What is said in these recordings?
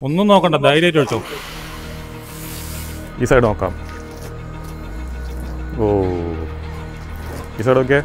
ഒന്നും നോക്കണ്ട ധൈര്യമായിട്ട് ഒഴിച്ചോ ഈ സൈഡ് നോക്കാം ഓ ഈ സൈഡ് ഓക്കെ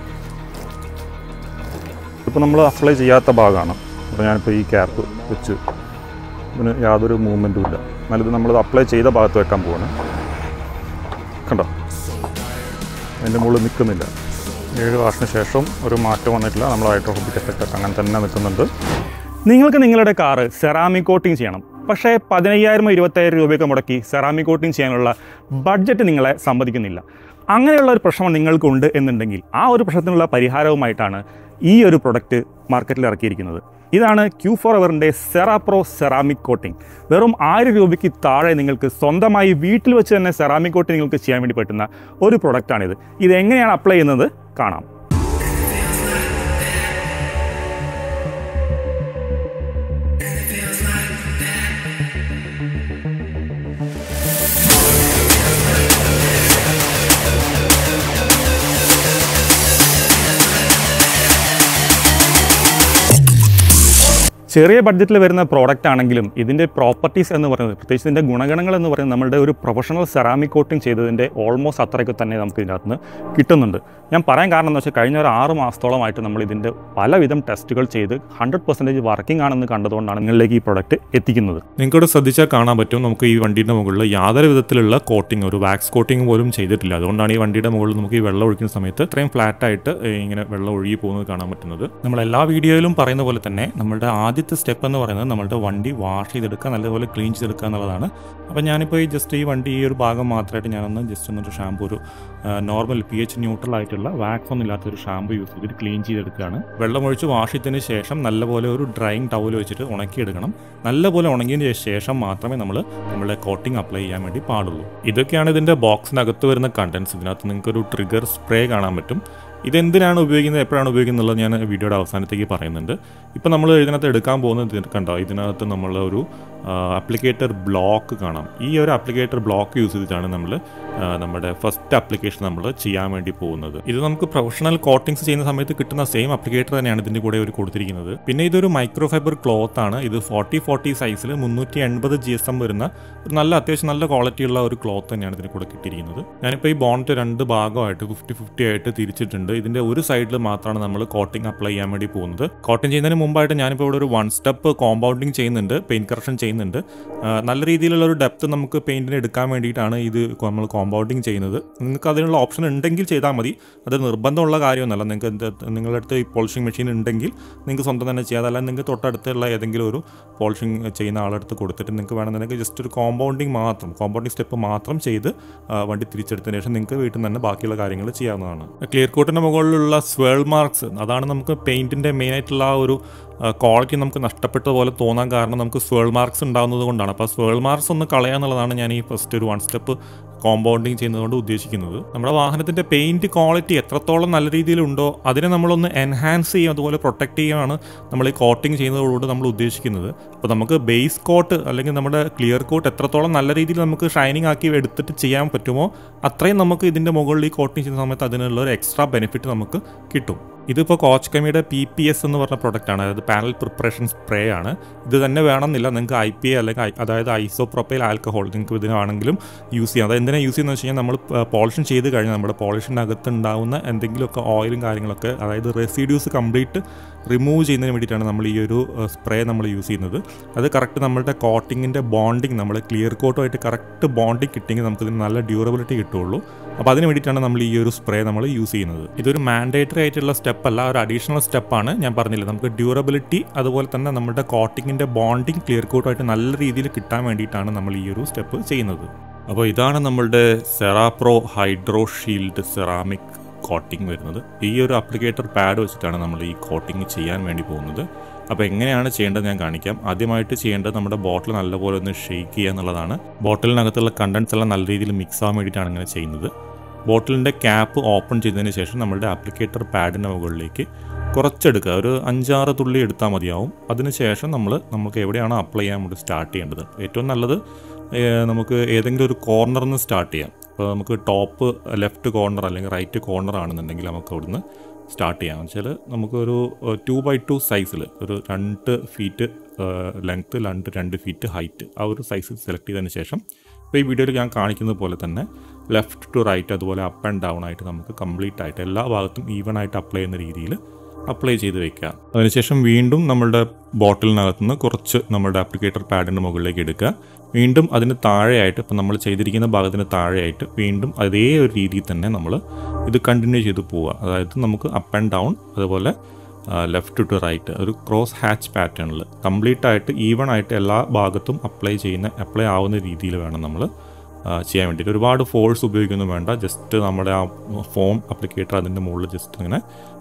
ഇപ്പോൾ നമ്മൾ അപ്ലൈ ചെയ്യാത്ത ഭാഗമാണ് അപ്പോൾ ഞാനിപ്പോൾ ഈ ക്യാപ്പ് വെച്ച് ഇതിന് യാതൊരു മൂവ്മെൻറ്റും ഇല്ല എന്നാലും ഇത് നമ്മളിത് അപ്ലൈ ചെയ്ത ഭാഗത്ത് വെക്കാൻ പോവാണ് കണ്ടോ അതിൻ്റെ മുകളിൽ നിൽക്കുന്നില്ല ഏഴ് വർഷത്തിന് ശേഷം ഒരു മാറ്റം വന്നിട്ടില്ല നമ്മൾ ഹൈഡ്രോഫോബിക് എഫക്റ്റ് ഒക്കെ അങ്ങനെ തന്നെ നിൽക്കുന്നുണ്ട് നിങ്ങൾക്ക് നിങ്ങളുടെ കാറ് സെറാമിക് കോട്ടിംഗ് ചെയ്യണം പക്ഷേ പതിനയ്യായിരം ഇരുപത്തായിരം രൂപയൊക്കെ മുടക്കി സെറാമിക് കോട്ടിംഗ് ചെയ്യാനുള്ള ബഡ്ജറ്റ് നിങ്ങളെ സമ്മതിക്കുന്നില്ല അങ്ങനെയുള്ള ഒരു പ്രശ്നം നിങ്ങൾക്കുണ്ട് എന്നുണ്ടെങ്കിൽ ആ ഒരു പ്രശ്നത്തിനുള്ള പരിഹാരവുമായിട്ടാണ് ഈ ഒരു പ്രൊഡക്റ്റ് മാർക്കറ്റിൽ ഇറക്കിയിരിക്കുന്നത് ഇതാണ് ക്യൂ ഫോർ എവറിൻ്റെ സെറാപ്രോ സെറാമിക് കോട്ടിംഗ് വെറും ആയിരം രൂപയ്ക്ക് താഴെ നിങ്ങൾക്ക് സ്വന്തമായി വീട്ടിൽ വെച്ച് തന്നെ സെറാമിക് കോട്ടിംഗ് നിങ്ങൾക്ക് ചെയ്യാൻ വേണ്ടി പറ്റുന്ന ഒരു പ്രൊഡക്റ്റാണിത് ഇത് എങ്ങനെയാണ് അപ്ലൈ ചെയ്യുന്നത് കാണാം ചെറിയ ബഡ്ജറ്റിൽ വരുന്ന പ്രോഡക്റ്റ് ആണെങ്കിലും ഇതിൻ്റെ പ്രോപ്പർട്ടീസ് എന്ന് പറയുന്നത് പ്രത്യേകിച്ച് ഇതിൻ്റെ ഗുണഗണങ്ങൾ എന്ന് പറയുന്നത് നമ്മളുടെ ഒരു പ്രൊഫഷണൽ സെറാമിക് കോട്ടിംഗ് ചെയ്തതിൻ്റെ ഓൾമോസ്റ്റ് അത്രയൊക്കെ തന്നെ നമുക്ക് ഇതിനകത്ത് നിന്ന് കിട്ടുന്നുണ്ട് ഞാൻ പറയാൻ കാരണം എന്ന് വെച്ചാൽ കഴിഞ്ഞ ഒരു ആറ് മാസത്തോളമായിട്ട് നമ്മൾ ഇതിൻ്റെ പലവിധം ടെസ്റ്റുകൾ ചെയ്ത് ഹൺഡ്രഡ് പെർസെൻറ്റേജ് വർക്കിംഗ് ആണെന്ന് കണ്ടതുകൊണ്ടാണ് നിങ്ങളിലേക്ക് ഈ പ്രോഡക്റ്റ് എത്തിക്കുന്നത് നിങ്ങൾക്കിവിടെ ശ്രദ്ധിച്ചാൽ കാണാൻ പറ്റും നമുക്ക് ഈ വണ്ടിയുടെ മുകളിൽ യാതൊരു വിധത്തിലുള്ള കോട്ടിംഗ് ഒരു വാക്സ് കോട്ടിംഗ് പോലും ചെയ്തിട്ടില്ല അതുകൊണ്ടാണ് ഈ വണ്ടിയുടെ മുകളിൽ നമുക്ക് ഈ വെള്ളം ഒഴിക്കുന്ന സമയത്ത് ഇത്രയും ഫ്ലാറ്റ് ആയിട്ട് ഏ, ഇങ്ങനെ വെള്ളം ഒഴുകി പോകുന്നത് കാണാൻ പറ്റുന്നത് നമ്മൾ എല്ലാ വീഡിയോയിലും പറയുന്ന പോലെ തന്നെ നമ്മുടെ ആദ്യത്തെ സ്റ്റെപ്പ് എന്ന് പറയുന്നത് നമ്മുടെ വണ്ടി വാഷ് ചെയ്തെടുക്കുക നല്ലപോലെ ക്ലീൻ ചെയ്തെടുക്കുക എന്നുള്ളതാണ് അപ്പോൾ ഞാനിപ്പോൾ ഈ ജസ്റ്റ് ഈ വണ്ടി ഈ ഒരു ഭാഗം മാത്രമായിട്ട് ഞാനൊന്ന് ജസ്റ്റ് ഒന്നൊരു ഷാമ്പൂ ഒരു നോർമൽ പി എച്ച് ന്യൂട്രൽ ആയിട്ടുള്ള വാക്സ് ഒന്നും ഇല്ലാത്തൊരു ഷാമ്പൂ യൂസ് ചെയ്തിട്ട് ക്ലീൻ ചെയ്തെടുക്കുകയാണ് വെള്ളം ഒഴിച്ച് വാഷ് ചെയ്തതിന് ശേഷം നല്ലപോലെ ഒരു ഡ്രൈയിങ് ടവൽ വെച്ചിട്ട് ഉണക്കിയെടുക്കണം നല്ലപോലെ ഉണങ്ങിയതിന് ശേഷം മാത്രമേ നമ്മൾ നമ്മുടെ കോട്ടിംഗ് അപ്ലൈ ചെയ്യാൻ വേണ്ടി പാടുള്ളൂ ഇതൊക്കെയാണ് ഇതിൻ്റെ ബോക്സിനകത്ത് വരുന്ന കണ്ടൻസ് ഇതിനകത്ത് നിങ്ങൾക്ക് ഒരു ട്രിഗർ സ്പ്രേ കാണാൻ പറ്റും ഇതെന്തിനാണ് ഉപയോഗിക്കുന്നത് എപ്പോഴാണ് ഉപയോഗിക്കുന്നത് എന്നുള്ളത് ഞാൻ വീഡിയോയുടെ അവസാനത്തേക്ക് പറയുന്നുണ്ട് ഇപ്പോൾ നമ്മൾ ഇതിനകത്ത് എടുക്കാൻ പോകുന്നത് ഇത് കണ്ടോ ഇതിനകത്ത് നമ്മൾ ഒരു അപ്ലിക്കേറ്റർ ബ്ലോക്ക് കാണാം ഈ ഒരു അപ്ലിക്കേറ്റർ ബ്ലോക്ക് യൂസ് ചെയ്തിട്ടാണ് നമ്മൾ ആ, നമ്മുടെ ഫസ്റ്റ് അപ്ലിക്കേഷൻ നമ്മൾ ചെയ്യാൻ വേണ്ടി പോകുന്നത് ഇത് നമുക്ക് പ്രൊഫഷണൽ കോട്ടിങ്സ് ചെയ്യുന്ന സമയത്ത് കിട്ടുന്ന സെയിം അപ്ലിക്കേറ്റർ തന്നെയാണ് ഇതിൻ്റെ കൂടെ ഒരു കൊടുത്തിരിക്കുന്നത് പിന്നെ ഇതൊരു മൈക്രോ ഫൈബർ ക്ലോത്ത് ആണ് ഇത് ഫോർട്ടി ഫോർട്ടി സൈസിൽ മുന്നൂറ്റി എൺപത് ജി എസ് എം വരുന്ന ഒരു നല്ല അത്യാവശ്യം നല്ല ക്വാളിറ്റി ഉള്ള ഒരു ക്ലോത്ത് തന്നെയാണ് ഇതിന് കൂടെ കിട്ടിയിരിക്കുന്നത് ഞാനിപ്പോൾ ഈ ബോണ്ട് രണ്ട് ഭാഗമായിട്ട് ഫിഫ്റ്റി ഫിഫ്റ്റി ആയിട്ട് തിരിച്ചിട്ടുണ്ട് ഇതിൻ്റെ ഒരു സൈഡിൽ മാത്രമാണ് നമ്മൾ കോട്ടിംഗ് അപ്ലൈ ചെയ്യാൻ വേണ്ടി പോകുന്നത് കോട്ടിംഗ് ചെയ്യുന്നതിന് മുമ്പായിട്ട് ഞാനിപ്പോൾ ഇവിടെ ഒരു വൺ സ്റ്റെപ്പ് കോമ്പൗണ്ടിങ് ചെയ്യുന്നുണ്ട് പെയിൻറ്റ് കറക്ഷൻ ചെയ്യുന്നുണ്ട് ആ, നല്ല രീതിയിലുള്ള ഒരു ഡെപ്ത് നമുക്ക് പെയിൻറ്റിന് എടുക്കാൻ വേണ്ടിയിട്ടാണ് ഇത് നമ്മൾ കോമ്പൗണ്ടിങ് ചെയ്യുന്നത് നിങ്ങൾക്ക് അതിനുള്ള ഓപ്ഷൻ ഉണ്ടെങ്കിൽ ചെയ്താൽ മതി അത് നിർബന്ധമുള്ള കാര്യമൊന്നുമല്ല നിങ്ങൾക്ക് എന്ത് നിങ്ങളുടെ അടുത്ത് ഈ പോളിഷിംഗ് മെഷീൻ ഉണ്ടെങ്കിൽ നിങ്ങൾക്ക് സ്വന്തം തന്നെ ചെയ്യാം അതല്ല നിങ്ങൾക്ക് തൊട്ടടുത്തുള്ള ഏതെങ്കിലും ഒരു പോളിഷിംഗ് ചെയ്യുന്ന ആളെടുത്ത് കൊടുത്തിട്ട് നിങ്ങൾക്ക് വേണമെന്നുണ്ടെങ്കിൽ ജസ്റ്റ് ഒരു കോമ്പൗണ്ടിങ് മാത്രം കോമ്പൗണ്ടിങ് സ്റ്റെപ്പ് മാത്രം ചെയ്ത് ആ, വണ്ടി തിരിച്ചെടുത്തതിന് ശേഷം നിങ്ങൾക്ക് വീട്ടിൽ നിന്ന് തന്നെ ബാക്കിയുള്ള കാര്യങ്ങൾ ചെയ്യാവുന്നതാണ് ക്ലിയർ കോട്ടിൻ്റെ മുകളിലുള്ള സ്വേൾ മാർക്സ് അതാണ് നമുക്ക് പെയിൻറ്റിൻ്റെ മെയിനായിട്ടുള്ള ആ ഒരു ക്വാളിറ്റി നമുക്ക് നഷ്ടപ്പെട്ട പോലെ തോന്നാൻ കാരണം നമുക്ക് സ്വേൾ മാർക്സ് ഉണ്ടാകുന്നത് കൊണ്ടാണ് അപ്പോൾ സ്വേൾ മാർക്സ് ഒന്ന് കളയാന്നുള്ളതാണ് ഞാൻ ഈ ഫസ്റ്റ് ഒരു വൺ സ്റ്റെപ്പ് കോമ്പൗണ്ടിങ് ചെയ്യുന്നതുകൊണ്ട് ഉദ്ദേശിക്കുന്നത് നമ്മുടെ വാഹനത്തിൻ്റെ പെയിൻറ്റ് ക്വാളിറ്റി എത്രത്തോളം നല്ല രീതിയിലുണ്ടോ അതിനെ നമ്മളൊന്ന് എൻഹാൻസ് ചെയ്യും അതുപോലെ പ്രൊട്ടക്റ്റ് ചെയ്യുകയാണ് നമ്മൾ ഈ കോട്ടിങ് ചെയ്യുന്നതോടുകൂടി നമ്മൾ ഉദ്ദേശിക്കുന്നത് അപ്പോൾ നമുക്ക് ബേസ് കോട്ട് അല്ലെങ്കിൽ നമ്മുടെ ക്ലിയർ കോട്ട് എത്രത്തോളം നല്ല രീതിയിൽ നമുക്ക് ഷൈനിങ് ആക്കി എടുത്തിട്ട് ചെയ്യാൻ പറ്റുമോ അത്രയും നമുക്ക് ഇതിൻ്റെ മുകളിൽ ഈ കോട്ടിങ് ചെയ്യുന്ന സമയത്ത് അതിനുള്ള ഒരു എക്സ്ട്രാ ബെനിഫിറ്റ് നമുക്ക് കിട്ടും ഇതിപ്പോൾ കോച്ച് കമ്മിയുടെ പി പി എസ് എന്ന് പറഞ്ഞ പ്രൊഡക്റ്റാണ് അതായത് പാനൽ പ്രിപ്പറേഷൻ സ്പ്രേ ആണ് ഇത് തന്നെ വേണമെന്നില്ല നിങ്ങൾക്ക് ഐ പി എ അല്ലെങ്കിൽ ഐ- അതായത് ഐസോപ്രൊപ്പൈൽ ആൽക്കഹോൾ നിങ്ങൾക്ക് ഇതിനാണെങ്കിലും യൂസ് ചെയ്യാം അത് എന്തിനാണ് യൂസ് ചെയ്യുന്നത് വെച്ച് കഴിഞ്ഞാൽ നമ്മൾ പോളിഷൻ ചെയ്ത് കഴിഞ്ഞാൽ നമ്മുടെ പോളിഷിനകത്ത് ഉണ്ടാകുന്ന എന്തെങ്കിലുമൊക്കെ ഓയിലും കാര്യങ്ങളൊക്കെ അതായത് റെസിഡ്യൂസ് കംപ്ലീറ്റ് റിമൂവ് ചെയ്യുന്നതിന് വേണ്ടിയിട്ടാണ് നമ്മൾ ഈ ഒരു സ്പ്രേ നമ്മൾ യൂസ് ചെയ്യുന്നത് അത് കറക്റ്റ് നമ്മളുടെ കോട്ടിങ്ങിൻ്റെ ബോണ്ടിങ് നമ്മൾ ക്ലിയർ കോട്ടുമായിട്ട് കറക്റ്റ് ബോണ്ടിങ് കിട്ടിയെങ്കിൽ നമുക്കിതിന് നല്ല ഡ്യൂറബിലിറ്റി കിട്ടുള്ളൂ അപ്പോൾ അതിന് വേണ്ടിയിട്ടാണ് നമ്മൾ ഈ ഒരു സ്പ്രേ നമ്മൾ യൂസ് ചെയ്യുന്നത് ഇതൊരു മാൻഡേറ്ററി ആയിട്ടുള്ള സ്റ്റെപ്പ് അല്ല ഒരു അഡീഷണൽ സ്റ്റെപ്പാണ് ഞാൻ പറഞ്ഞില്ല നമുക്ക് ഡ്യൂറബിലിറ്റി അതുപോലെ തന്നെ നമ്മുടെ കോട്ടിങ്ങിൻ്റെ ബോണ്ടിങ് ക്ലിയർ കോട്ടുമായിട്ട് നല്ല രീതിയിൽ കിട്ടാൻ വേണ്ടിയിട്ടാണ് നമ്മൾ ഈ ഒരു സ്റ്റെപ്പ് ചെയ്യുന്നത് അപ്പോൾ ഇതാണ് നമ്മളുടെ CeraPro hydro shield ceramic coating വരുന്നത് ഈ ഒരു അപ്ലിക്കേറ്റർ പാഡ് വെച്ചിട്ടാണ് നമ്മൾ ഈ കോട്ടിംഗ് ചെയ്യാൻ വേണ്ടി പോകുന്നത് അപ്പോൾ എങ്ങനെയാണ് ചെയ്യേണ്ടത് ഞാൻ കാണിക്കാം ആദ്യമായിട്ട് ചെയ്യേണ്ടത് നമ്മുടെ ബോട്ടിൽ നല്ലപോലെ ഒന്ന് ഷെയ്ക്ക് ചെയ്യുക എന്നുള്ളതാണ് ബോട്ടിലിനകത്തുള്ള കണ്ടൻസ് എല്ലാം നല്ല രീതിയിൽ മിക്സ് ആവാൻ വേണ്ടിയിട്ടാണ് ഇങ്ങനെ ചെയ്യുന്നത് ബോട്ടിലിൻ്റെ ക്യാപ്പ് ഓപ്പൺ ചെയ്തതിന് ശേഷം നമ്മുടെ ആപ്ലിക്കേറ്റർ പാഡിൻ്റെ മുകളിലേക്ക് കുറച്ചെടുക്കുക ഒരു അഞ്ചാറ് തുള്ളി എടുത്താൽ മതിയാവും അതിനുശേഷം നമ്മൾ നമുക്ക് എവിടെയാണോ അപ്ലൈ ചെയ്യാൻ വേണ്ടി സ്റ്റാർട്ട് ചെയ്യേണ്ടത് ഏറ്റവും നല്ലത് ഏഹ്, നമുക്ക് ഏതെങ്കിലും ഒരു കോർണറിൽ നിന്ന് സ്റ്റാർട്ട് ചെയ്യാം അപ്പോൾ നമുക്ക് ടോപ്പ് ലെഫ്റ്റ് കോർണർ അല്ലെങ്കിൽ റൈറ്റ് കോർണർ ആണെന്നുണ്ടെങ്കിൽ നമുക്ക് അവിടുന്ന് സ്റ്റാർട്ട് ചെയ്യാം എന്ന് വെച്ചാൽ നമുക്കൊരു ടു ബൈ ടു സൈസിൽ ഒരു രണ്ട് ഫീറ്റ് ലെങ്ത്ത് രണ്ട് രണ്ട് ഫീറ്റ് ഹൈറ്റ് ആ ഒരു സൈസ് സെലക്ട് ചെയ്തതിന് ശേഷം ഇപ്പോൾ ഈ വീഡിയോയിൽ ഞാൻ കാണിക്കുന്നത് പോലെ തന്നെ ലെഫ്റ്റ് ടു റൈറ്റ് അതുപോലെ അപ്പ് ആൻഡ് ഡൗൺ ആയിട്ട് നമുക്ക് കംപ്ലീറ്റ് ആയിട്ട് എല്ലാ ഭാഗത്തും ഈവൺ ആയിട്ട് അപ്ലൈ ചെയ്യുന്ന രീതിയിൽ അപ്ലൈ ചെയ്ത് വെക്കുക അതിനുശേഷം വീണ്ടും നമ്മളുടെ ബോട്ടിലിനകത്ത് നിന്ന് കുറച്ച് നമ്മുടെ ആപ്ലിക്കേറ്റർ പാഡിൻ്റെ മുകളിലേക്ക് എടുക്കുക വീണ്ടും അതിന് താഴെയായിട്ട് ഇപ്പം നമ്മൾ ചെയ്തിരിക്കുന്ന ഭാഗത്തിന് താഴെയായിട്ട് വീണ്ടും അതേ ഒരു രീതിയിൽ തന്നെ നമ്മൾ ഇത് കണ്ടിന്യൂ ചെയ്ത് പോവുക അതായത് നമുക്ക് അപ്പ് ആൻഡ് ഡൗൺ അതുപോലെ ലെഫ്റ്റ് ടു റൈറ്റ് ഒരു ക്രോസ് ഹാച്ച് പാറ്റേണിൽ കംപ്ലീറ്റ് ആയിട്ട് ഈവൺ ആയിട്ട് എല്ലാ ഭാഗത്തും അപ്ലൈ ചെയ്യുന്ന അപ്ലൈ ആവുന്ന രീതിയിൽ വേണം നമ്മൾ ചെയ്യാൻ വേണ്ടിയിട്ട് ഒരുപാട് ഫോഴ്സ് ഉപയോഗിക്കൊന്നും വേണ്ട ജസ്റ്റ് നമ്മുടെ ആ ഫോം അപ്ലിക്കേറ്റർ അതിൻ്റെ മുകളിൽ ജസ്റ്റ് ഇങ്ങനെ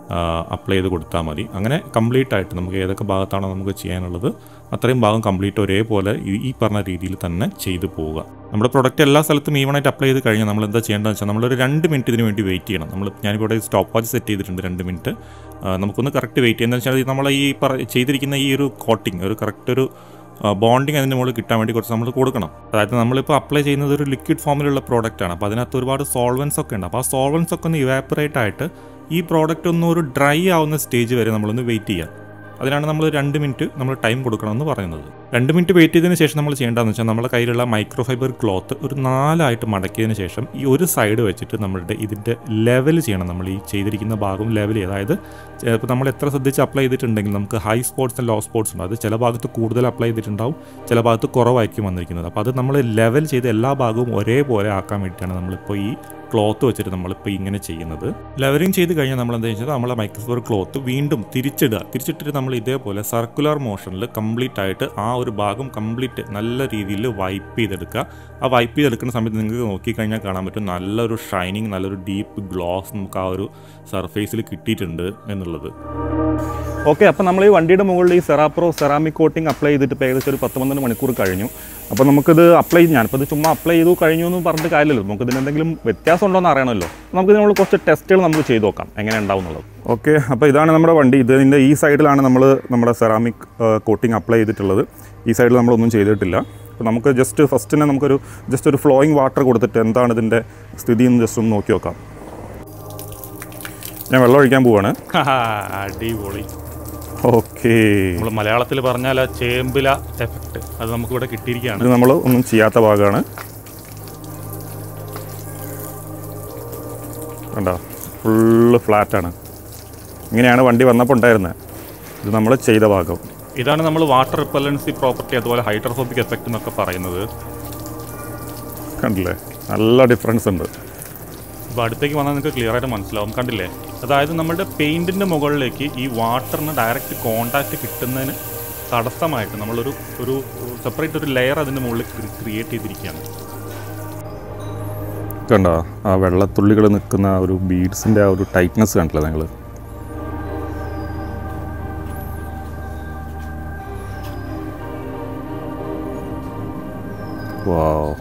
അപ്ലൈ ചെയ്ത് കൊടുത്താൽ മതി അങ്ങനെ കംപ്ലീറ്റ് ആയിട്ട് നമുക്ക് ഏതൊക്കെ ഭാഗത്താണോ നമുക്ക് ചെയ്യാനുള്ളത് അത്രയും ഭാഗം കംപ്ലീറ്റ് ഒരേപോലെ ഈ ഈ പറഞ്ഞ രീതിയിൽ തന്നെ ചെയ്തു പോവുക നമ്മുടെ പ്രൊഡക്റ്റ് എല്ലാ സ്ഥലത്തും ഈവണായിട്ട് അപ്ലൈ ചെയ്ത് കഴിഞ്ഞാൽ നമ്മൾ എന്താ ചെയ്യേണ്ടതെന്ന് വെച്ചാൽ നമ്മളൊരു രണ്ട് മിനിറ്റ് ഇതിന് വേണ്ടി വെയിറ്റ് ചെയ്യണം നമ്മൾ ഞാനിപ്പോൾ ഇവിടെ സ്റ്റോപ്പ് വാച്ച് സെറ്റ് ചെയ്തിട്ടുണ്ട് രണ്ട് മിനിറ്റ് നമുക്കൊന്ന് കറക്റ്റ് വെയിറ്റ് ചെയ്യുന്നത് വെച്ചാൽ നമ്മൾ ഈ പറ ചെയ്തിരിക്കുന്ന ഈ ഒരു കോട്ടിങ് ഒരു കറക്റ്റ് ഒരു ബോണ്ടിങ് അതിൻ്റെ മുകളിൽ കിട്ടാൻ വേണ്ടി കുറച്ച് നമ്മൾ കൊടുക്കണം അതായത് നമ്മളിപ്പോൾ അപ്ലൈ ചെയ്യുന്നത് ഒരു ലിക്വിഡ് ഫോമിലുള്ള പ്രോഡക്റ്റ് ആണ് അപ്പോൾ അതിനകത്ത് ഒരുപാട് സോൾവൻസ് ഒക്കെ ഉണ്ട് അപ്പോൾ ആ സോൾവൻസ് ഒക്കെ ഒന്ന് ഇവാപ്പറേറ്റ് ആയിട്ട് ഈ പ്രോഡക്റ്റ് ഒന്ന് ഒരു ഡ്രൈ ആവുന്ന സ്റ്റേജ് വരെ നമ്മളൊന്ന് വെയിറ്റ് ചെയ്യുക അതിനാണ് നമ്മൾ രണ്ട് മിനിറ്റ് നമ്മൾ ടൈം കൊടുക്കണമെന്ന് പറയുന്നത് രണ്ട് മിനിറ്റ് വെയിറ്റ് ചെയ്തതിന് ശേഷം നമ്മൾ ചെയ്യേണ്ടതെന്ന് വെച്ചാൽ നമ്മുടെ കയ്യിലുള്ള മൈക്രോ ഫൈബർ ക്ലോത്ത് ഒരു നാലായിട്ട് മടക്കിയതിന് ശേഷം ഈ ഒരു സൈഡ് വെച്ചിട്ട് നമ്മളുടെ ഇതിൻ്റെ ലെവൽ ചെയ്യണം നമ്മൾ ഈ ചെയ്തിരിക്കുന്ന ഭാഗം ലെവൽ ചെയ്യുക അതായത് ഇപ്പോൾ നമ്മൾ എത്ര ശ്രദ്ധിച്ച് അപ്ലൈ ചെയ്തിട്ടുണ്ടെങ്കിൽ നമുക്ക് ഹൈ സ്പോട്ട്സ് ലോ സ്പോട്ട്സ് ഉണ്ട് അത് ചില ഭാഗത്ത് കൂടുതൽ അപ്ലൈ ചെയ്തിട്ടുണ്ടാവും ചില ഭാഗത്ത് കുറവായിരിക്കും വന്നിരിക്കുന്നത് അപ്പോൾ അത് നമ്മൾ ലെവൽ ചെയ്ത് എല്ലാ ഭാഗവും ഒരേപോലെ ആക്കാൻ വേണ്ടിയിട്ടാണ് നമ്മളിപ്പോൾ ഈ ക്ലോത്ത് വെച്ചിട്ട് നമ്മളിപ്പോൾ ഇങ്ങനെ ചെയ്യുന്നത് ലെവറിങ് ചെയ്ത് കഴിഞ്ഞാൽ നമ്മൾ എന്താ വെച്ചാൽ നമ്മളെ മൈക്രോഫോർ ക്ലോത്ത് വീണ്ടും തിരിച്ചിടുക തിരിച്ചിട്ടിട്ട് നമ്മൾ ഇതേപോലെ സർക്കുലർ മോഷനിൽ കംപ്ലീറ്റ് ആയിട്ട് ആ ഒരു ഭാഗം കംപ്ലീറ്റ് നല്ല രീതിയിൽ വൈപ്പ് ചെയ്തെടുക്കുക ആ വൈപ്പ് ചെയ്തെടുക്കുന്ന സമയത്ത് നിങ്ങൾക്ക് നോക്കിക്കഴിഞ്ഞാൽ കാണാൻ പറ്റും നല്ലൊരു ഷൈനിങ് നല്ലൊരു ഡീപ്പ് ഗ്ലോസ് നമുക്ക് ആ ഒരു സർഫേസിൽ കിട്ടിയിട്ടുണ്ട് എന്നുള്ളത് ഓക്കെ അപ്പോൾ നമ്മൾ ഈ വണ്ടിയുടെ മുകളിൽ ഈ സെറാപ്രോ സെറാമിക് കോട്ടിംഗ് അപ്ലൈ ചെയ്തിട്ട് ഇപ്പോൾ ഏകദേശം ഒരു പത്ത് പന്ത്രണ്ട് മണിക്കൂർ കഴിഞ്ഞു അപ്പോൾ നമുക്കിത് അപ്ലൈ ഞാനിപ്പോൾ ഇത് ചുമ്മാ അപ്ലൈ ചെയ്തു കഴിഞ്ഞു എന്ന് പറഞ്ഞിട്ട് കാര്യമില്ലല്ലോ നമുക്ക് ഇതിന് എന്തെങ്കിലും വ്യത്യാസം ഉണ്ടോ എന്ന് അറിയണമല്ലോ നമുക്ക് നമ്മൾ കുറച്ച് ടെസ്റ്റുകൾ നമുക്ക് ചെയ്ത് നോക്കാം എങ്ങനെ ഉണ്ടാവും എന്നുള്ളത് ഓക്കെ അപ്പോൾ ഇതാണ് നമ്മുടെ വണ്ടി ഇതിൻ്റെ ഈ സൈഡിലാണ് നമ്മൾ നമ്മുടെ സെറാമിക് കോട്ടിംഗ് അപ്ലൈ ചെയ്തിട്ടുള്ളത് ഈ സൈഡിൽ നമ്മളൊന്നും ചെയ്തിട്ടില്ല അപ്പോൾ നമുക്ക് ജസ്റ്റ് ഫസ്റ്റ് തന്നെ നമുക്കൊരു ജസ്റ്റ് ഒരു ഫ്ലോയിങ് വാട്ടർ കൊടുത്തിട്ട് എന്താണ് ഇതിൻ്റെ സ്ഥിതി എന്ന് ജസ്റ്റ് ഒന്ന് നോക്കി നോക്കാം ഞാൻ വെള്ളം ഒഴിക്കാൻ പോവാണ് അടിപൊളി ഓക്കേ നമ്മൾ മലയാളത്തിൽ പറഞ്ഞാൽ ആ ചേമ്പില എഫക്റ്റ് അത് നമുക്കിവിടെ കിട്ടിയിരിക്കുകയാണ് ഇത് നമ്മൾ ഒന്നും ചെയ്യാത്ത ഭാഗമാണ് കണ്ടോ ഫുള്ള് ഫ്ലാറ്റാണ് ഇങ്ങനെയാണ് വണ്ടി വന്നപ്പോൾ ഉണ്ടായിരുന്നത് ഇത് നമ്മൾ ചെയ്ത ഭാഗം ഇതാണ് നമ്മൾ വാട്ടർ റിപ്പല്ലൻസി പ്രോപ്പർട്ടി അതുപോലെ ഹൈഡ്രോഫോബിക് എഫക്റ്റ് എന്നൊക്കെ പറയുന്നത് കണ്ടില്ലേ നല്ല ഡിഫറൻസ് ഉണ്ട് അപ്പോൾ അടുത്തേക്ക് വന്നാൽ നിങ്ങൾക്ക് ക്ലിയർ ആയിട്ട് മനസ്സിലാവും കണ്ടില്ലേ അതായത് നമ്മുടെ പെയിൻറ്റിൻ്റെ മുകളിലേക്ക് ഈ വാട്ടറിന് ഡയറക്റ്റ് കോണ്ടാക്റ്റ് കിട്ടുന്നതിന് തടസ്സമായിട്ട് നമ്മളൊരു ഒരു സെപ്പറേറ്റ് ഒരു ലെയർ അതിൻ്റെ മുകളിൽ ക്രിയേറ്റ് ചെയ്തിരിക്കുകയാണ് കണ്ടോ ആ വെള്ളത്തുള്ളികൾ നിൽക്കുന്ന ആ ഒരു ബീഡ്സിൻ്റെ ആ ഒരു ടൈറ്റ്നസ് കണ്ടില്ലേ നിങ്ങൾ വാവ്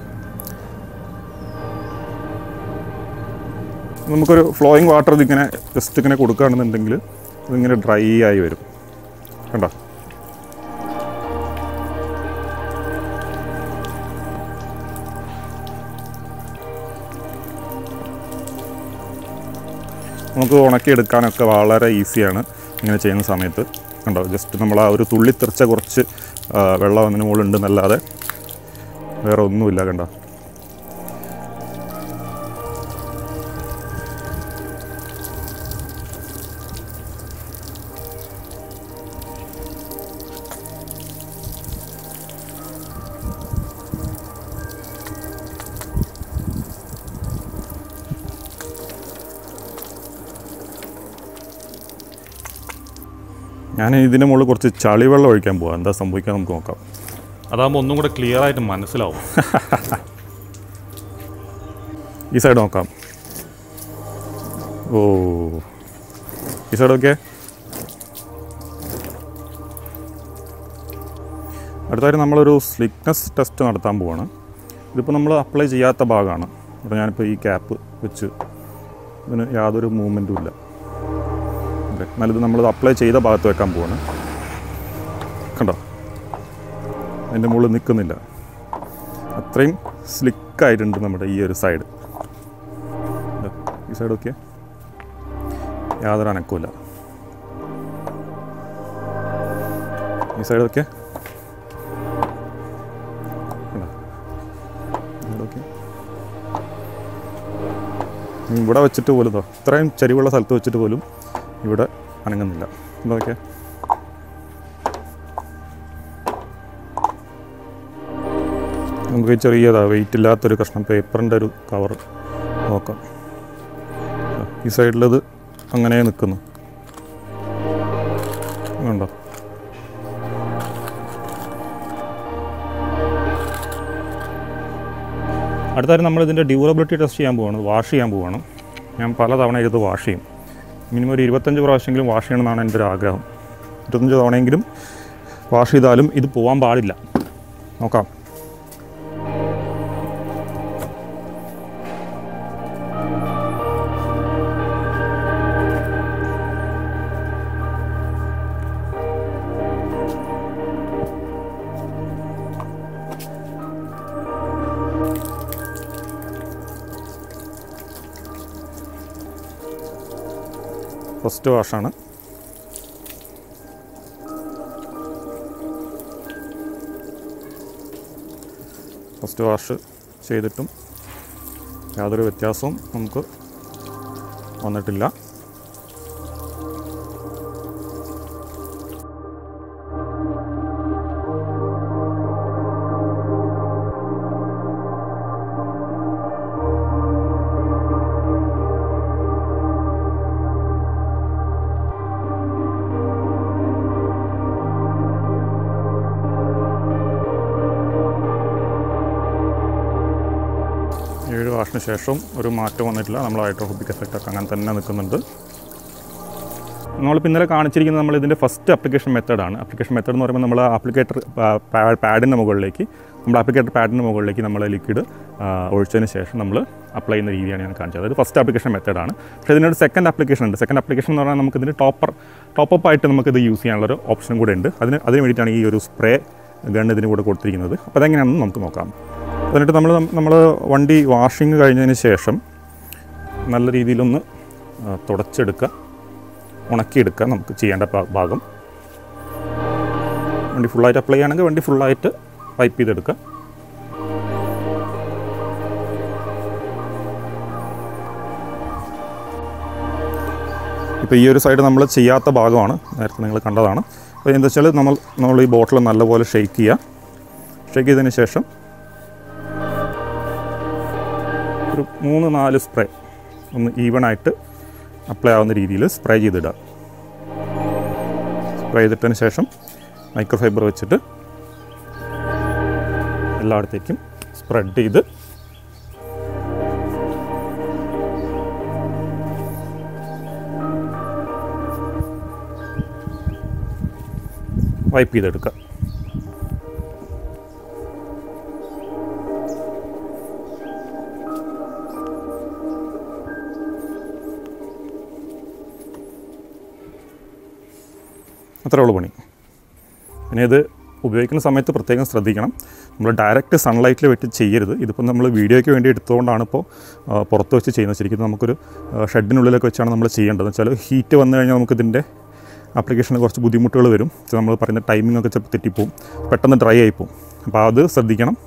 നമുക്കൊരു ഫ്ലോയിങ് വാട്ടർ ഇതിങ്ങനെ ജസ്റ്റ് ഇങ്ങനെ കൊടുക്കുകയാണെന്നുണ്ടെങ്കിൽ ഇതിങ്ങനെ ഡ്രൈ ആയി വരും കണ്ടോ നമുക്ക് ഉണക്കിയെടുക്കാനൊക്കെ വളരെ ഈസിയാണ് ഇങ്ങനെ ചെയ്യുന്ന സമയത്ത് കണ്ടോ ജസ്റ്റ് നമ്മൾ ആ ഒരു തുള്ളി തെറിച്ച കുറച്ച് ആ, വെള്ളം അതിന് മുകളിലുണ്ടെന്നല്ലാതെ വേറെ ഒന്നുമില്ല കണ്ടോ ഞാൻ ഇതിൻ്റെ മുകളിൽ കുറച്ച് ചളിവെള്ളം ഒഴിക്കാൻ പോവാം എന്താ സംഭവിക്കാൻ നമുക്ക് നോക്കാം അതാകുമ്പോൾ ഒന്നും കൂടെ ക്ലിയർ ആയിട്ട് മനസ്സിലാവും ഈ സൈഡ് നോക്കാം ഓ ഈ സൈഡ് ഓക്കെ അടുത്തായിട്ട് നമ്മളൊരു സ്ലിക്നെസ് ടെസ്റ്റ് നടത്താൻ പോവാണ് ഇതിപ്പോൾ നമ്മൾ അപ്ലൈ ചെയ്യാത്ത ഭാഗമാണ് അപ്പോൾ ഞാനിപ്പോൾ ഈ ക്യാപ്പ് വെച്ച് ഇതിന് യാതൊരു മൂവ്മെൻറ്റും ഇല്ല ഓക്കെ എന്നാലിത് നമ്മൾ അപ്ലൈ ചെയ്ത ഭാഗത്ത് വെക്കാൻ പോവാണ് കണ്ടോ അതിൻ്റെ മുകളിൽ നിൽക്കുന്നില്ല അത്രയും സ്ലിക്കായിട്ടുണ്ട് നമ്മുടെ ഈ ഒരു സൈഡ് ഈ സൈഡ് ഓക്കെ യാതൊരു അനക്കമില്ല ഈ സൈഡ് ഒക്കെ ഇവിടെ വെച്ചിട്ട് പോലും ഇതോ ഇത്രയും ചരിവുള്ള സ്ഥലത്ത് വെച്ചിട്ട് പോലും ഇവിടെ അനങ്ങുന്നില്ല ഇതൊക്കെ നമുക്ക് ഈ ചെറിയതാ വെയിറ്റ് ഇല്ലാത്തൊരു കഷ്ണം പേപ്പറിൻ്റെ ഒരു കവർ നോക്കാം ഈ സൈഡിലത് അങ്ങനെ നിൽക്കുന്നു ഉണ്ടോ അടുത്തായിട്ട് നമ്മൾ ഇതിൻ്റെ ഡ്യൂറബിലിറ്റി ടെസ്റ്റ് ചെയ്യാൻ പോവാണ് വാഷ് ചെയ്യാൻ പോവാണ് ഞാൻ പല തവണ ഇത് വാഷ് ചെയ്യും മിനിമം ഒരു ഇരുപത്തഞ്ച് പ്രാവശ്യമെങ്കിലും വാഷ് ചെയ്യണമെന്നാണ് എൻ്റെ ഒരു ആഗ്രഹം ഇരുപത്തഞ്ച് തവണയെങ്കിലും വാഷ് ചെയ്താലും ഇത് പോകാൻ പാടില്ല നോക്കാം ഫസ്റ്റ് വാഷാണ് ഫസ്റ്റ് വാഷ് ചെയ്തിട്ടും യാതൊരു വ്യത്യാസവും നമുക്ക് വന്നിട്ടില്ല ഏഴ് വാഷിന് ശേഷം ഒരു മാറ്റം വന്നിട്ടില്ല നമ്മൾ ഹൈഡ്രോഫോബിക് എഫക്റ്റ് ഒക്കെ അങ്ങനെ തന്നെ നിൽക്കുന്നുണ്ട് നമ്മളിപ്പോൾ ഇന്നലെ കാണിച്ചിരിക്കുന്നത് നമ്മൾ ഇതിൻ്റെ ഫസ്റ്റ് ആപ്ലിക്കേഷൻ മെത്തേഡാണ് ആപ്ലിക്കേഷൻ മെത്തേഡ് എന്ന് പറയുമ്പോൾ നമ്മൾ ആപ്ലിക്കേറ്റർ പാഡിൻ്റെ മുകളിലേക്ക് നമ്മൾ ആപ്ലിക്കേറ്റർ പാഡിൻ്റെ മുകളിലേക്ക് നമ്മൾ ലിക്വിഡ് ഒഴിച്ചതിന് ശേഷം നമ്മൾ അപ്ലൈ ചെയ്യുന്ന രീതിയാണ് ഞാൻ കാണിച്ചത് അത് ഫസ്റ്റ് ആപ്ലിക്കേഷൻ മെത്തേഡാണ് പക്ഷേ ഇതിനൊരു സെക്കൻഡ് ആപ്ലിക്കേഷൻ ഉണ്ട് സെക്കൻഡ് ആപ്ലിക്കേഷൻ എന്ന് പറഞ്ഞാൽ നമുക്ക് ഇതിന് ടോപ്പർ ടോപ്പപ്പ് ആയിട്ട് നമുക്കിത് യൂസ് ചെയ്യാനുള്ളൊരു ഓപ്ഷൻ കൂടെ ഉണ്ട് അതിന് അതിന് വേണ്ടിയിട്ടാണ് ഈ ഒരു സ്പ്രേ ഗൺ ഇതിന് കൂടെ കൊടുത്തിരിക്കുന്നത് അപ്പോൾ അതെങ്ങനെയാണെന്ന് നമുക്ക് നോക്കാം എന്നിട്ട് നമ്മൾ നമ്മൾ വണ്ടി വാഷിങ് കഴിഞ്ഞതിന് ശേഷം നല്ല രീതിയിലൊന്ന് ആ, തുടച്ചെടുക്കുക ഉണക്കിയെടുക്കുക നമുക്ക് ചെയ്യേണ്ട ഭാ- ഭാഗം വണ്ടി ഫുള്ളായിട്ട് അപ്ലൈ ചെയ്യുകയാണെങ്കിൽ വണ്ടി ഫുള്ളായിട്ട് പൈപ്പ് ചെയ്തെടുക്കുക ഇപ്പോൾ ഈ ഒരു സൈഡ് നമ്മൾ ചെയ്യാത്ത ഭാഗമാണ് നേരത്തെ നിങ്ങൾ കണ്ടതാണ് അപ്പോൾ എന്താ വെച്ചാൽ നമ്മൾ നമ്മൾ ഈ ബോട്ടിൽ നല്ലപോലെ ഷെയ്ക്ക് ചെയ്യുക ഷെയ്ക്ക് ചെയ്തതിന് ശേഷം ഒരു മൂന്ന് നാല് സ്പ്രേ ഒന്ന് ഈവണായിട്ട് അപ്ലൈ ആവുന്ന രീതിയിൽ സ്പ്രേ ചെയ്തിടുക സ്പ്രേ ചെയ്തിട്ടതിന് ശേഷം മൈക്രോഫൈബർ വെച്ചിട്ട് എല്ലായിടത്തേക്കും സ്പ്രെഡ് ചെയ്ത് വൈപ്പ് ചെയ്തെടുക്കുക അത്രേ ഉള്ളൂ പണി പിന്നെ ഇത് ഉപയോഗിക്കുന്ന സമയത്ത് പ്രത്യേകം ശ്രദ്ധിക്കണം നമ്മൾ ഡയറക്റ്റ് സൺലൈറ്റിൽ വെച്ച് ചെയ്യരുത് ഇതിപ്പോൾ നമ്മൾ വീഡിയോയ്ക്ക് വേണ്ടി എടുത്തുകൊണ്ടാണ് ഇപ്പോൾ ആ, പുറത്ത് വെച്ച് ചെയ്യുന്നത് ശരിക്കും നമുക്കൊരു ആ, ഷെഡിനുള്ളിലൊക്കെ വെച്ചാണ് നമ്മൾ ചെയ്യേണ്ടത് വെച്ചാൽ ഹീറ്റ് വന്നു കഴിഞ്ഞാൽ നമുക്കിതിൻ്റെ ആപ്ലിക്കേഷനിൽ കുറച്ച് ബുദ്ധിമുട്ടുകൾ വരും നമ്മൾ പറയുന്ന ടൈമിംഗ് ഒക്കെ ചിലപ്പോൾ തെറ്റിപ്പോവും പെട്ടെന്ന് ഡ്രൈ ആയിപ്പോവും അപ്പോൾ അത് ശ്രദ്ധിക്കണം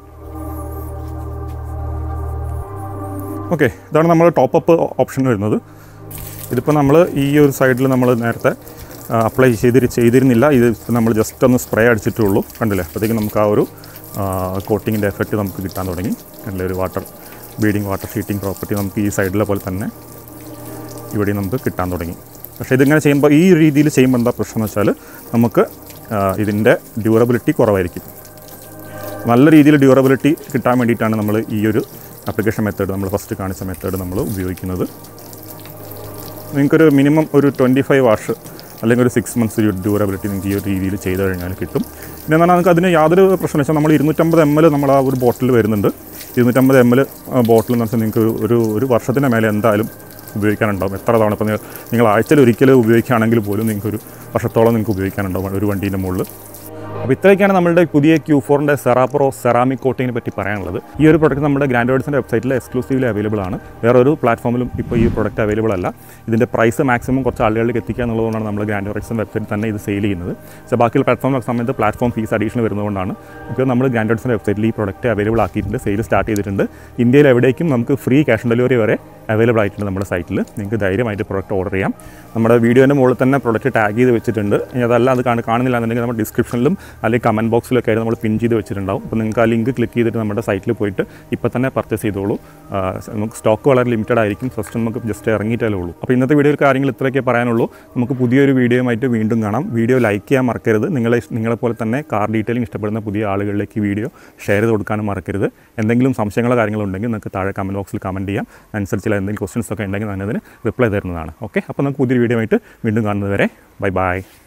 ഓക്കെ ഇതാണ് നമ്മൾ ടോപ്പ് അപ്പ് ഓപ്ഷൻ വരുന്നത് ഇതിപ്പോൾ നമ്മൾ ഈ ഒരു സൈഡിൽ നമ്മൾ നേരത്തെ അപ്ലൈ ചെയ്തി ചെയ്തിരുന്നില്ല ഇത് ഇപ്പം നമ്മൾ ജസ്റ്റ് ഒന്ന് സ്പ്രേ അടിച്ചിട്ടേ ഉള്ളൂ കണ്ടില്ലേ അപ്പോഴത്തേക്കും നമുക്ക് ആ ഒരു കോട്ടിങ്ങിൻ്റെ എഫക്റ്റ് നമുക്ക് കിട്ടാൻ തുടങ്ങി കണ്ടില്ലേ ഒരു water beading water sheeting property നമുക്ക് ഈ സൈഡിലെ പോലെ തന്നെ ഇവിടെ നമുക്ക് കിട്ടാൻ തുടങ്ങി പക്ഷേ ഇതിങ്ങനെ ചെയ്യുമ്പോൾ ഈ രീതിയിൽ ചെയ്യുമ്പോൾ എന്താ പ്രശ്നം എന്ന് വെച്ചാൽ നമുക്ക് ആ, ഇതിൻ്റെ ഡ്യൂറബിലിറ്റി കുറവായിരിക്കും നല്ല രീതിയിൽ ഡ്യൂറബിലിറ്റി കിട്ടാൻ വേണ്ടിയിട്ടാണ് നമ്മൾ ഈ ഒരു ആപ്ലിക്കേഷൻ മെത്തേഡ് നമ്മൾ ഫസ്റ്റ് കാണിച്ച മെത്തേഡ് നമ്മൾ ഉപയോഗിക്കുന്നത് നിങ്ങൾക്കൊരു മിനിമം ഒരു ട്വൻറ്റി ഫൈവ് വാഷ് അല്ലെങ്കിൽ ഒരു സിക്സ് മന്ത്സ് ഒരു ഡ്യൂറബിലിറ്റി നിങ്ങൾക്ക് ഈ ഒരു രീതിയിൽ ചെയ്ത് കഴിഞ്ഞാൽ കിട്ടും പിന്നെ പറഞ്ഞാൽ നമുക്ക് അതിന് യാതൊരു പ്രശ്നം വെച്ചാൽ നമ്മൾ ഇരുന്നൂറ്റമ്പത് എം എൽ നമ്മൾ ആ ഒരു ബോട്ടിൽ വരുന്നുണ്ട് ഇരുന്നൂറ്റമ്പത് എം എൽ ബോട്ടിൽ എന്ന് വെച്ചാൽ നിങ്ങൾക്ക് ഒരു- ഒരു ഒരു വർഷത്തിന് മേലെ എന്തായാലും ഉപയോഗിക്കാനുണ്ടാവും എത്ര തവണ ഇപ്പോൾ നിങ്ങൾ നിങ്ങൾ ആഴ്ചയിൽ ഒരിക്കൽ ഉപയോഗിക്കുകയാണെങ്കിൽ പോലും നിങ്ങൾക്ക് ഒരു വർഷത്തോളം നിങ്ങൾക്ക് ഉപയോഗിക്കാനുണ്ടാവും ഒരു വണ്ടീൻ്റെ മുകളിൽ അപ്പോൾ ഇത്രയൊക്കെയാണ് നമ്മുടെ പുതിയ ക്യൂ ഫോറിൻ്റെ സെറാപ്രോ സെറാമിക് കോട്ടിങ്ങിനെ പറ്റി പറയാനുള്ളത് ഈ ഒരു പ്രൊഡക്റ്റ് നമ്മുടെ ഗ്രാൻഡ് വേർഡ്സിൻ്റെ വെബ്സൈറ്റിൽ എക്സ്ക്ലൂസീവ്ലി അവൈലബിൾ ആണ് വേറെ ഒരു പ്ലാറ്റ്ഫോമിലും ഇപ്പോൾ ഈ പ്രൊഡക്റ്റ് അവൈലബിൾ അല്ല ഇതിൻ്റെ പ്രൈസ് മാക്സിമം കുറച്ച് ആളുകളിലേക്ക് എത്തിക്കുക എന്നുള്ളതുകൊണ്ടാണ് നമ്മൾ ഗ്രാൻഡ് വേർഡ്സിൻ്റെ വെബ്സൈറ്റിൽ തന്നെ ഇത് സെയിൽ ചെയ്യുന്നത് പക്ഷേ ബാക്കിയുള്ള പ്ലാറ്റ്ഫോമിലൊക്കെ സമയത്ത് പ്ലാറ്റ്ഫോം ഫീസ് അഡീഷണൽ വരുന്നതുകൊണ്ടാണ് ഇപ്പോൾ നമ്മൾ ഗ്രാൻഡ് വേർഡ്സിൻ്റെ വെബ്സൈറ്റിൽ ഈ പ്രൊഡക്റ്റ് അവൈലബിൾ ആക്കിയിട്ടുണ്ട് സെയിൽ സ്റ്റാർട്ട് ചെയ്തിട്ടുണ്ട് ഇന്ത്യയിൽ എവിടേക്കും നമുക്ക് ഫ്രീ ക്യാഷ് ഓൺ ഡെലിവറി വരെ അവൈലബിൾ ആയിട്ടുണ്ട് നമ്മുടെ സൈറ്റിൽ നിങ്ങൾക്ക് ധൈര്യമായിട്ട് പ്രൊഡക്റ്റ് ഓർഡർ ചെയ്യാം നമ്മുടെ വീഡിയോൻ്റെ മുകളിൽ തന്നെ പ്രൊഡക്റ്റ് ടാഗ് ചെയ്ത് വെച്ചിട്ടുണ്ട് ഇനി അതല്ല അത് കാണ- കാണുന്നില്ല എന്നുണ്ടെങ്കിൽ നമ്മുടെ ഡിസ്ക്രിപ്ഷനിലും അല്ലെങ്കിൽ കമൻറ്റ് ബോക്സിലൊക്കെ ആയിട്ട് നമ്മൾ പിൻ ചെയ്ത് വെച്ചിട്ടുണ്ടാവും അപ്പോൾ നിങ്ങൾക്ക് ആ ലിങ്ക് ക്ലിക്ക് ചെയ്തിട്ട് നമ്മുടെ സൈറ്റിൽ പോയിട്ട് ഇപ്പോൾ തന്നെ പർച്ചേസ് ചെയ്തോളൂ ആ, നമുക്ക് സ്റ്റോക്ക് വളരെ ലിമിറ്റഡ് ആയിരിക്കും ഫസ്റ്റ് നമുക്ക് ജസ്റ്റ് ഇറങ്ങിയിട്ടേ ഉള്ളൂ അപ്പോൾ ഇന്നത്തെ വീഡിയോയിൽ കാര്യങ്ങൾ ഇത്രയൊക്കെ പറയാനുള്ളൂ നമുക്ക് പുതിയൊരു വീഡിയോയുമായിട്ട് വീണ്ടും കാണാം വീഡിയോ ലൈക്ക് ചെയ്യാൻ മറക്കരുത് നിങ്ങളെ നിങ്ങളെപ്പോലെ തന്നെ കാർ ഡീറ്റെയിലിംഗ് ഇഷ്ടപ്പെടുന്ന പുതിയ ആളുകളിലേക്ക് ഈ വീഡിയോ ഷെയർ ചെയ്ത് കൊടുക്കാനും മറക്കരുത് എന്തെങ്കിലും സംശയങ്ങളോ കാര്യങ്ങളോ ഉണ്ടെങ്കിൽ നിങ്ങൾക്ക് താഴെ കമൻറ്റ് ബോക്സിൽ കമൻറ്റ് ചെയ്യാം അനുസരിച്ചുള്ള എന്തെങ്കിലും ക്വസ്റ്റ്യൻസ് ഒക്കെ ഉണ്ടെങ്കിൽ ഞാൻ അതിന് റിപ്ലൈ തരുന്നതാണ് ഓക്കെ അപ്പോൾ നമുക്ക് പുതിയൊരു വീഡിയോ ആയിട്ട് വീണ്ടും കാണുന്നത് വരെ ബൈ ബൈ